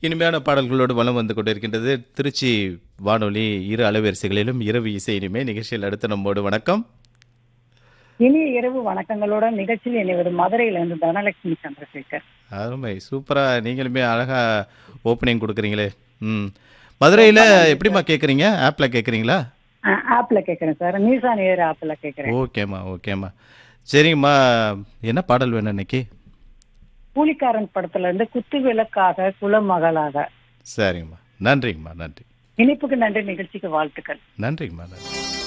இனிமையான பாடல்களோடு வலம் வந்து கொண்டிருக்கின்றது திருச்சி வானொலி இரு அலைவரிசைகளிலும் இரவு இசை இனிமே நிகழ்ச்சியில் அடுத்த நம்மோடு வணக்கம் இனிய இரவு வணக்கங்களோட நிகழ்ச்சியில் இணைவது மதுரையிலிருந்து தனலட்சுமி சந்திரசேகர் அருமை சூப்பரா நீங்களுமே அழகா ஓப்பனிங் கொடுக்குறீங்களே ம் மதுரையில் எப்படிம்மா கேட்குறீங்க ஆப்பில் கேட்குறீங்களா ஆப்ல கேக்குறேன் சார் நீசா நேர் ஆப்ல கேக்குறேன் ஓகேம்மா ஓகேம்மா சரிங்கம்மா என்ன பாடல் வேணும் இன்னைக்கு கூலிக்காரன் படத்துல இருந்து குத்து விளக்காக குலமகளாக சரிங்கம்மா நன்றிங்கம்மா நன்றி இனிப்புக்கு நன்றி நிகழ்ச்சிக்கு வாழ்த்துக்கள் நன்றிங்கம்மா நன்றி